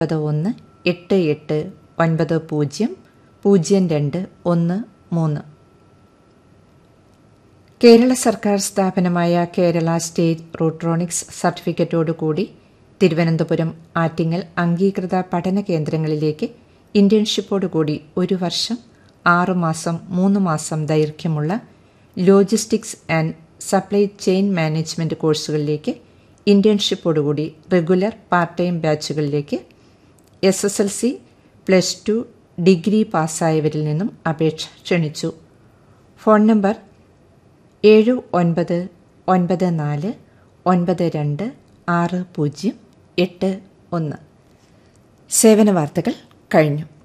ഒൻപത് ഒന്ന് എട്ട് എട്ട് ഒൻപത് പൂജ്യം പൂജ്യം രണ്ട് ഒന്ന് മൂന്ന് കേരള സർക്കാർ സ്ഥാപനമായ കേരള സ്റ്റേറ്റ് റൂട്രോണിക്സ് സർട്ടിഫിക്കറ്റോടുകൂടി തിരുവനന്തപുരം ആറ്റിങ്ങൽ അംഗീകൃത പഠന കേന്ദ്രങ്ങളിലേക്ക് ഇന്റേൺഷിപ്പോടുകൂടി ഒരു വർഷം ആറ് മാസം മൂന്ന് മാസം ദൈർഘ്യമുള്ള logistics and supply chain management കോഴ്സുകളിലേക്ക് ഇന്റേൺഷിപ്പോടുകൂടി റെഗുലർ പാർട്ട് ടൈം ബാച്ചുകളിലേക്ക് S S L C plus two degree പാസ്സായവരിൽ നിന്നും അപേക്ഷ ക്ഷണിച്ചു ഫോൺ നമ്പർ ഏഴ് ഒൻപത് ഒൻപത് നാല് ഒൻപത് രണ്ട് ആറ് പൂജ്യം എട്ട് ഒന്ന് സേവന വാർത്തകൾ കഴിഞ്ഞു